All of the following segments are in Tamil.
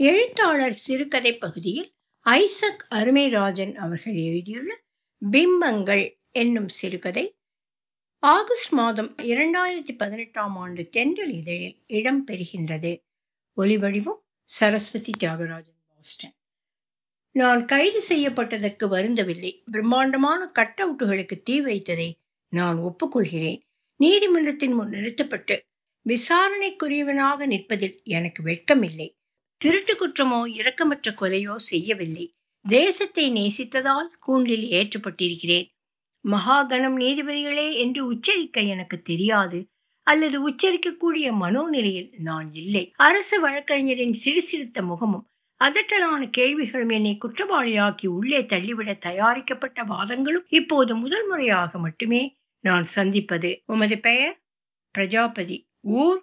எழுத்தாளர் சிறுகதை பகுதியில் ஐசக் அருமைராஜன் அவர்கள் எழுதியுள்ள பிம்பங்கள் என்னும் சிறுகதை ஆகஸ்ட் மாதம் இரண்டாயிரத்தி பதினெட்டாம் ஆண்டு தென்றல் இதழில் இடம் பெறுகின்றது ஒலிவடிவம் சரஸ்வதி தியாகராஜன் பாஸ்டன் நான் கைது செய்யப்பட்டதற்கு வருந்தவில்லை பிரம்மாண்டமான கட் அவுட்டுகளுக்கு தீ வைத்ததை நான் ஒப்புக்கொள்கிறேன் நீதிமன்றத்தின் முன் நிறுத்தப்பட்டு விசாரணைக்குரியவனாக நிற்பதில் எனக்கு வெட்கமில்லை திருட்டு குற்றமோ இரக்கமற்ற கொலையோ செய்யவில்லை தேசத்தை நேசித்ததால் கூண்டில் ஏற்றப்பட்டிருக்கிறேன் மகாகணம் நீதிபதிகளே என்று உச்சரிக்க எனக்கு தெரியாது அல்லது உச்சரிக்கக்கூடிய மனோநிலையில் நான் இல்லை அரசு வழக்கறிஞரின் சிறுசிறுத்த முகமும் அதட்டலான கேள்விகளும் என்னை குற்றவாளியாக்கி உள்ளே தள்ளிவிட தயாரிக்கப்பட்ட வாதங்களும் இப்போது முதல் முறையாக மட்டுமே நான் சந்திப்பது உமது பெயர் பிரஜாபதி ஊர்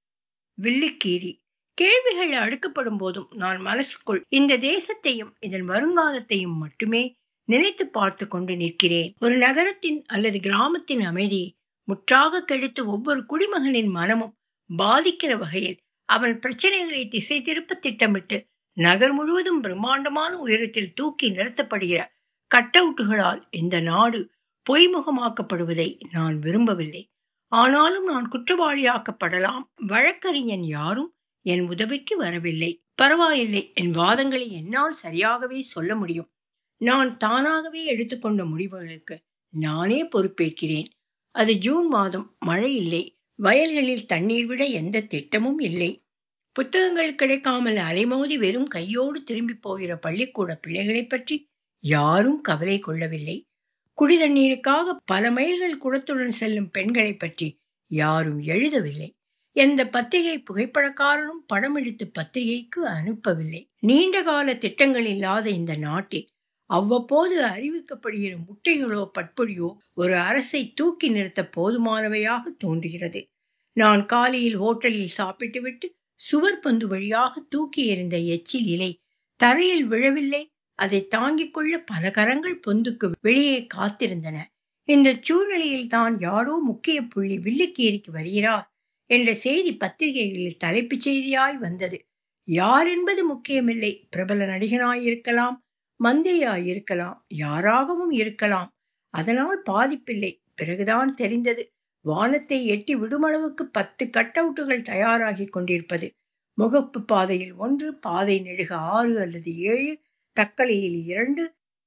வில்லிக்கீரி கேள்விகள் அடுக்கப்படும் போதும் நான் மனசுக்குள் இந்த தேசத்தையும் இதன் வருங்காலத்தையும் மட்டுமே நினைத்து பார்த்து கொண்டு நிற்கிறேன் ஒரு நகரத்தின் அல்லது கிராமத்தின் அமைதியை முற்றாக கெடுத்து ஒவ்வொரு குடிமகனின் மனமும் பாதிக்கிற வகையில் அவன் பிரச்சனைகளை திசை திருப்ப திட்டமிட்டு நகர் முழுவதும் பிரம்மாண்டமான உயரத்தில் தூக்கி நிறுத்தப்படுகிற கட் அவுட்டுகளால் இந்த நாடு பொய்முகமாக்கப்படுவதை நான் விரும்பவில்லை ஆனாலும் நான் குற்றவாளியாக்கப்படலாம் வழக்கறிஞன் யாரும் என் உதவிக்கு வரவில்லை பரவாயில்லை என் வாதங்களை என்னால் சரியாகவே சொல்ல முடியும் நான் தானாகவே எடுத்துக்கொண்ட முடிவுகளுக்கு நானே பொறுப்பேற்கிறேன் அது ஜூன் மாதம் மழை இல்லை வயல்களில் தண்ணீர் விட எந்த திட்டமும் இல்லை புத்தகங்கள் கிடைக்காமல் அலைமோதி வெறும் கையோடு திரும்பி போகிற பள்ளிக்கூட பிள்ளைகளை பற்றி யாரும் கவலை கொள்ளவில்லை குடி தண்ணீருக்காக பல மைல்கள் குடத்துடன் செல்லும் பெண்களை பற்றி யாரும் எழுதவில்லை எந்த பத்திரிகை புகைப்படக்காரனும் படம் எடுத்து பத்திரிகைக்கு அனுப்பவில்லை நீண்ட கால திட்டங்கள் இல்லாத இந்த நாட்டில் அவ்வப்போது அறிவிக்கப்படுகிற முட்டைகளோ பட்பொழியோ ஒரு அரசை தூக்கி நிறுத்த போதுமானவையாக தோன்றுகிறது நான் காலையில் ஹோட்டலில் சாப்பிட்டுவிட்டு சுவர் பந்து வழியாக தூக்கி எறிந்த எச்சில் இலை தரையில் விழவில்லை அதை தாங்கிக் கொள்ள பல கரங்கள் பொந்துக்கு வெளியே காத்திருந்தன இந்த சூழ்நிலையில் தான் யாரோ முக்கிய புள்ளி வில்லிக்கீரிக்கு வருகிறார் என்ற செய்தி பத்திரிகைகளில் தலைப்புச் செய்தியாய் வந்தது யார் என்பது முக்கியமில்லை பிரபல நடிகனாயிருக்கலாம் மந்திரியாயிருக்கலாம் யாராகவும் இருக்கலாம் அதனால் பாதிப்பில்லை பிறகுதான் தெரிந்தது வானத்தை எட்டி விடுமளவுக்கு பத்து கட் அவுட்டுகள் தயாராகி கொண்டிருப்பது முகப்பு பாதையில் ஒன்று பாதை நெடுக ஆறு அல்லது ஏழு தக்கலையில் இரண்டு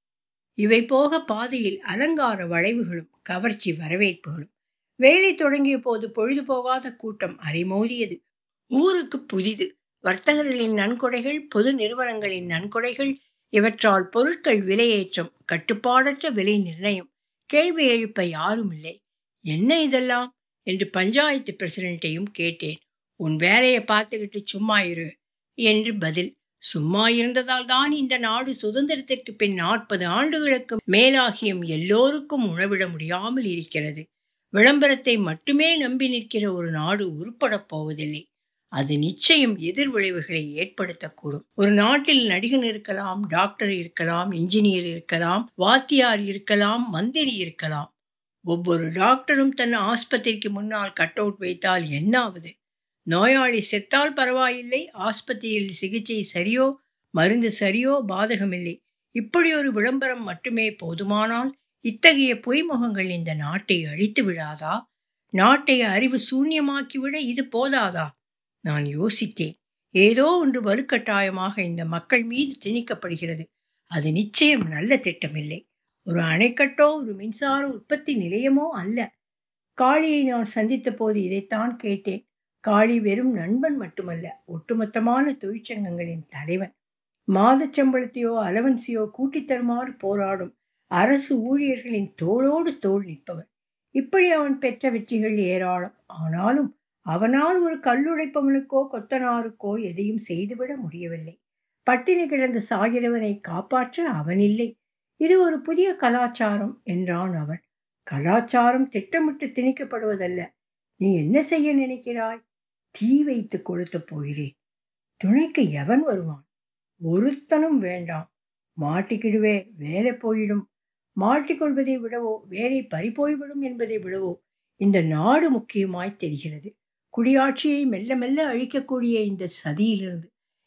இவை போக பாதையில் அலங்கார வளைவுகளும் கவர்ச்சி வரவேற்புகளும் வேலை தொடங்கிய போது பொழுது போகாத கூட்டம் அரைமோதியது ஊருக்கு புதிது வர்த்தகர்களின் நன்கொடைகள் பொது நிறுவனங்களின் நன்கொடைகள் இவற்றால் பொருட்கள் விலையேற்றம் கட்டுப்பாடற்ற விலை நிர்ணயம் கேள்வி எழுப்ப யாரும் இல்லை என்ன இதெல்லாம் என்று பஞ்சாயத்து பிரசிடென்ட்டையும் கேட்டேன் உன் வேலையை பார்த்துக்கிட்டு சும்மா இரு என்று பதில் சும்மா இருந்ததால் தான் இந்த நாடு சுதந்திரத்திற்கு பின் நாற்பது ஆண்டுகளுக்கு மேலாகியும் எல்லோருக்கும் உணவிட முடியாமல் இருக்கிறது விளம்பரத்தை மட்டுமே நம்பி நிற்கிற ஒரு நாடு உருப்படப் போவதில்லை அது நிச்சயம் எதிர் விளைவுகளை ஏற்படுத்தக்கூடும் ஒரு நாட்டில் நடிகன் இருக்கலாம் டாக்டர் இருக்கலாம் இன்ஜினியர் இருக்கலாம் வாத்தியார் இருக்கலாம் மந்திரி இருக்கலாம் ஒவ்வொரு டாக்டரும் தன் ஆஸ்பத்திரிக்கு முன்னால் கட் அவுட் வைத்தால் என்னாவது நோயாளி செத்தால் பரவாயில்லை ஆஸ்பத்திரியில் சிகிச்சை சரியோ மருந்து சரியோ பாதகமில்லை இப்படி ஒரு விளம்பரம் மட்டுமே போதுமானால் இத்தகைய பொய்முகங்கள் இந்த நாட்டை அழித்து விடாதா நாட்டை அறிவு சூன்யமாக்கிவிட இது போதாதா நான் யோசித்தேன் ஏதோ ஒன்று வலுக்கட்டாயமாக இந்த மக்கள் மீது திணிக்கப்படுகிறது அது நிச்சயம் நல்ல திட்டமில்லை ஒரு அணைக்கட்டோ ஒரு மின்சார உற்பத்தி நிலையமோ அல்ல காளியை நான் சந்தித்த போது இதைத்தான் கேட்டேன் காளி வெறும் நண்பன் மட்டுமல்ல ஒட்டுமொத்தமான தொழிற்சங்கங்களின் தலைவன் மாதச்சம்பளத்தையோ அலவன்சியோ கூட்டித் தருமாறு போராடும் அரசு ஊழியர்களின் தோளோடு தோள் நிற்பவர் இப்படி அவன் பெற்ற வெற்றிகள் ஏராளம் ஆனாலும் அவனால் ஒரு கல்லுடைப்பவனுக்கோ கொத்தனாருக்கோ எதையும் செய்துவிட முடியவில்லை பட்டினி கிடந்து சாகிறவனை காப்பாற்ற அவன் இல்லை இது ஒரு புதிய கலாச்சாரம் என்றான் அவன் கலாச்சாரம் திட்டமிட்டு திணிக்கப்படுவதல்ல நீ என்ன செய்ய நினைக்கிறாய் தீ வைத்து கொளுத்த போகிறேன் துணைக்கு எவன் வருவான் ஒருத்தனும் வேண்டாம் மாட்டிக்கிடுவே வேலை போயிடும் மாட்டிக்கொள்வதை விடவோ வேலை பறிபோய்விடும் என்பதை விடவோ இந்த நாடு முக்கியமாய் தெரிகிறது குடியாட்சியை மெல்ல மெல்ல அழிக்கக்கூடிய இந்த சதியிலிருந்து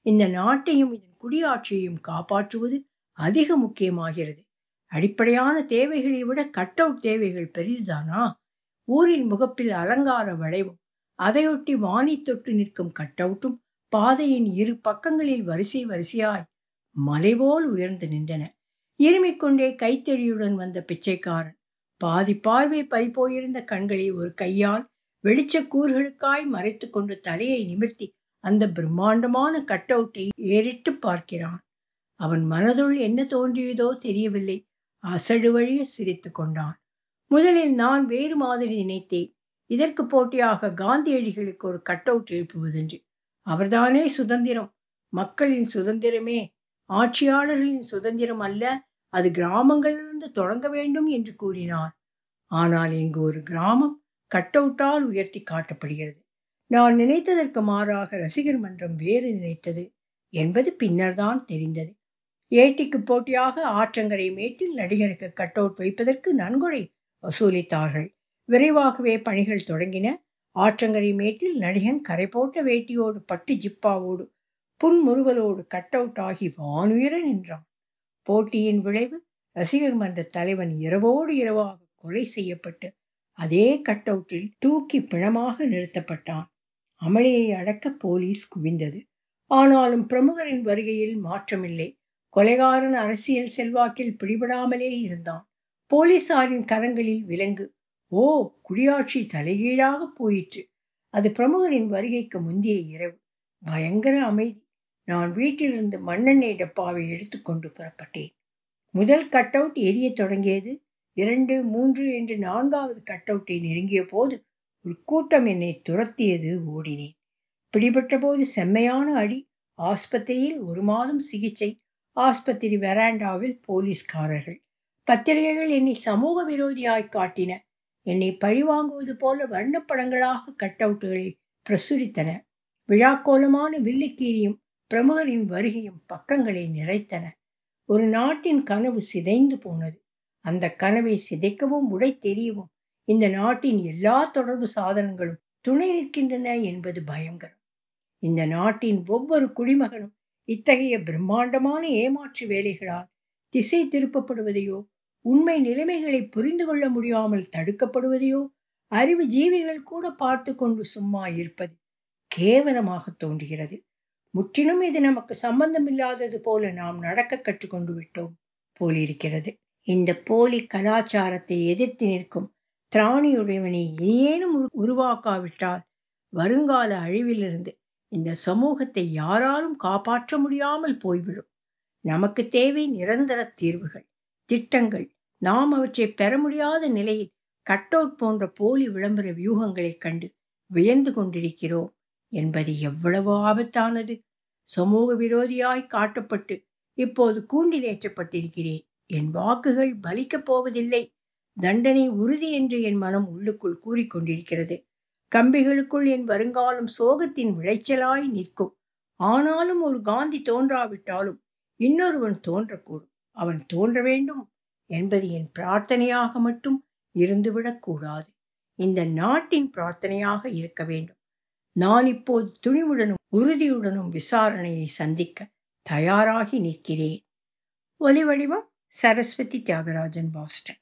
இந்த நாட்டையும் இதன் குடியாட்சியையும் காப்பாற்றுவது அதிக முக்கியமாகிறது அடிப்படையான தேவைகளை விட கட் அவுட் தேவைகள் பெரிதுதானா ஊரின் முகப்பில் அலங்கார வளைவும் அதையொட்டி வானி தொட்டு நிற்கும் கட் அவுட்டும் பாதையின் இரு பக்கங்களில் வரிசை வரிசையாய் மலைபோல் உயர்ந்து நின்றன இருமிக் கொண்டே கைத்தறியுடன் வந்த பிச்சைக்காரன் பாதி பார்வை பறிபோயிருந்த கண்களை ஒரு கையால் வெளிச்ச கூறுகளுக்காய் மறைத்து கொண்டு தலையை நிமிர்த்தி அந்த பிரம்மாண்டமான கட் அவுட்டை ஏறிட்டு பார்க்கிறான் அவன் மனதுள் என்ன தோன்றியதோ தெரியவில்லை அசடு வழிய சிரித்து கொண்டான் முதலில் நான் வேறு மாதிரி நினைத்தேன் இதற்கு போட்டியாக காந்தியடிகளுக்கு ஒரு கட் அவுட் எழுப்புவதென்று அவர்தானே சுதந்திரம் மக்களின் சுதந்திரமே ஆட்சியாளர்களின் சுதந்திரம் அல்ல அது கிராமங்களிலிருந்து தொடங்க வேண்டும் என்று கூறினார் ஆனால் இங்கு ஒரு கிராமம் கட் அவுட்டால் உயர்த்தி காட்டப்படுகிறது நான் நினைத்ததற்கு மாறாக ரசிகர் மன்றம் வேறு நினைத்தது என்பது பின்னர்தான் தெரிந்தது ஏட்டிக்கு போட்டியாக ஆற்றங்கரை மேட்டில் நடிகருக்கு கட் அவுட் வைப்பதற்கு நன்கொடை வசூலித்தார்கள் விரைவாகவே பணிகள் தொடங்கின ஆற்றங்கரை மேட்டில் நடிகன் கரை போட்ட வேட்டியோடு பட்டு ஜிப்பாவோடு புன்முறுவலோடு கட் அவுட் ஆகி வானுயர நின்றான் போட்டியின் விளைவு ரசிகர் மன்ற தலைவன் இரவோடு இரவாக கொலை செய்யப்பட்டு அதே கட் அவுட்டில் தூக்கி பிணமாக நிறுத்தப்பட்டான் அமளியை அடக்க போலீஸ் குவிந்தது ஆனாலும் பிரமுகரின் வருகையில் மாற்றமில்லை கொலைகாரன் அரசியல் செல்வாக்கில் பிடிபடாமலே இருந்தான் போலீசாரின் கரங்களில் விலங்கு ஓ குடியாட்சி தலைகீழாக போயிற்று அது பிரமுகரின் வருகைக்கு முந்தைய இரவு பயங்கர அமைதி நான் வீட்டிலிருந்து மண்ணெண்ணெய் டப்பாவை எடுத்துக்கொண்டு புறப்பட்டேன் முதல் கட் அவுட் எரிய தொடங்கியது இரண்டு மூன்று என்று நான்காவது கட் அவுட்டை நெருங்கிய போது ஒரு கூட்டம் என்னை துரத்தியது ஓடினேன் பிடிபட்ட போது செம்மையான அடி ஆஸ்பத்திரியில் ஒரு மாதம் சிகிச்சை ஆஸ்பத்திரி வெராண்டாவில் போலீஸ்காரர்கள் பத்திரிகைகள் என்னை சமூக விரோதியாய் காட்டின என்னை பழிவாங்குவது போல வர்ணப்படங்களாக கட் அவுட்டுகளை பிரசுரித்தன விழாக்கோலமான வில்லுக்கீரியும் பிரமுகரின் வருகையும் பக்கங்களை நிறைத்தன ஒரு நாட்டின் கனவு சிதைந்து போனது அந்த கனவை சிதைக்கவும் உடை தெரியவும் இந்த நாட்டின் எல்லா தொடர்பு சாதனங்களும் துணை நிற்கின்றன என்பது பயங்கரம் இந்த நாட்டின் ஒவ்வொரு குடிமகனும் இத்தகைய பிரம்மாண்டமான ஏமாற்று வேலைகளால் திசை திருப்பப்படுவதையோ உண்மை நிலைமைகளை புரிந்து கொள்ள முடியாமல் தடுக்கப்படுவதையோ அறிவு ஜீவிகள் கூட பார்த்து கொண்டு சும்மா இருப்பது கேவலமாக தோன்றுகிறது முற்றிலும் இது நமக்கு சம்பந்தமில்லாதது போல நாம் நடக்க கற்றுக்கொண்டு விட்டோம் போலிருக்கிறது இந்த போலி கலாச்சாரத்தை எதிர்த்து நிற்கும் திராணியுடையவனை இனியேனும் உருவாக்காவிட்டால் வருங்கால அழிவிலிருந்து இந்த சமூகத்தை யாராலும் காப்பாற்ற முடியாமல் போய்விடும் நமக்கு தேவை நிரந்தர தீர்வுகள் திட்டங்கள் நாம் அவற்றை பெற முடியாத நிலையில் கட் அவுட் போன்ற போலி விளம்பர வியூகங்களைக் கண்டு வியந்து கொண்டிருக்கிறோம் என்பது எவ்வளவு ஆபத்தானது சமூக விரோதியாய் காட்டப்பட்டு இப்போது கூண்டிலேற்றப்பட்டிருக்கிறேன் என் வாக்குகள் பலிக்கப் போவதில்லை தண்டனை உறுதி என்று என் மனம் உள்ளுக்குள் கூறிக்கொண்டிருக்கிறது கம்பிகளுக்குள் என் வருங்காலம் சோகத்தின் விளைச்சலாய் நிற்கும் ஆனாலும் ஒரு காந்தி தோன்றாவிட்டாலும் இன்னொருவன் தோன்றக்கூடும் அவன் தோன்ற வேண்டும் என்பது என் பிரார்த்தனையாக மட்டும் இருந்துவிடக் கூடாது இந்த நாட்டின் பிரார்த்தனையாக இருக்க வேண்டும் நான் இப்போது துணிவுடனும் உறுதியுடனும் விசாரணையை சந்திக்க தயாராகி நிற்கிறேன் ஒலி வடிவம் சரஸ்வதி தியாகராஜன் பாஸ்டன்